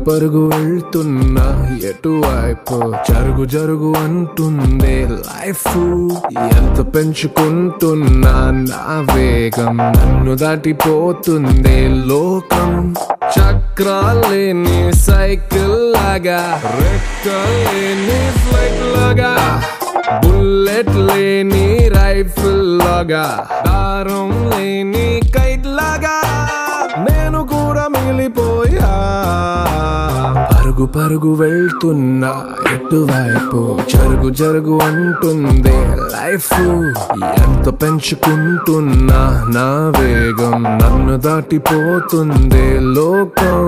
పరుగు వెళ్తున్నా ఎటువైపు జరుగు జరుగు అంటుందే లైఫ్ ఎంత పెంచుకుంటున్నా నా వేగం నన్ను దాటిపోతుందే లోకం చక్రాలేని సైకిల్ లాగా రెక్కలేని ఫ్లైట్ లాగా బుల్లెట్ లేని రైఫిల్ లాగా దారం లేని కైట్ లాగా నేను కూడా మిగిలిపోయా పరుగు పరుగు వెళ్తున్నా ఎటువైపు జరుగు జరుగు అంటుంది లైఫ్ ఎంత పెంచుకుంటున్నా నా వేగం నన్ను దాటిపోతుంది లోకం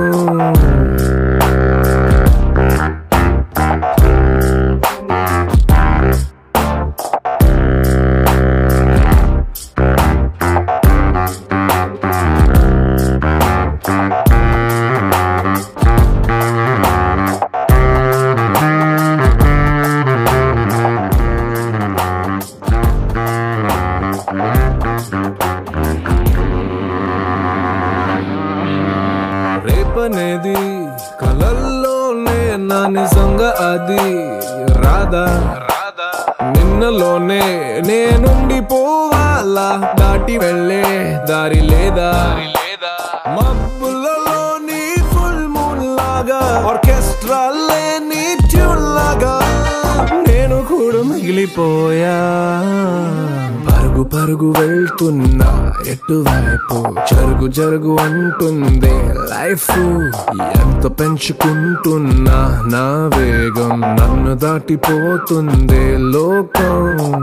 రేపనేది కలల్లోనే నా నిజంగా అది రాదా రాదా నిన్నలోనే నేనుండిపోవాలా దాటి వెళ్ళే దారి లేదా లేదా మబ్బులలోని ఫుల్ మూన్ లాగా ఆర్కెస్ట్రా లేని ట్యూన్ లాగా నేను కూడా మిగిలిపోయా పరుగు పరుగు వెళ్తున్నా ఎటువైపు జరుగు జరుగు అంటుంది లైఫ్ ఎంత పెంచుకుంటున్నా నా వేగం నన్ను దాటిపోతుంది లోకం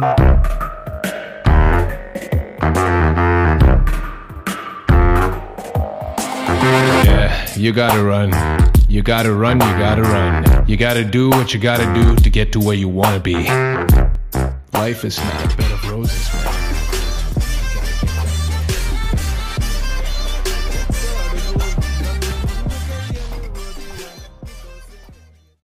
Yeah, you gotta run. You gotta run, you gotta run. You gotta do what you gotta do to get to where you wanna be. Life is not a bed of roses, man.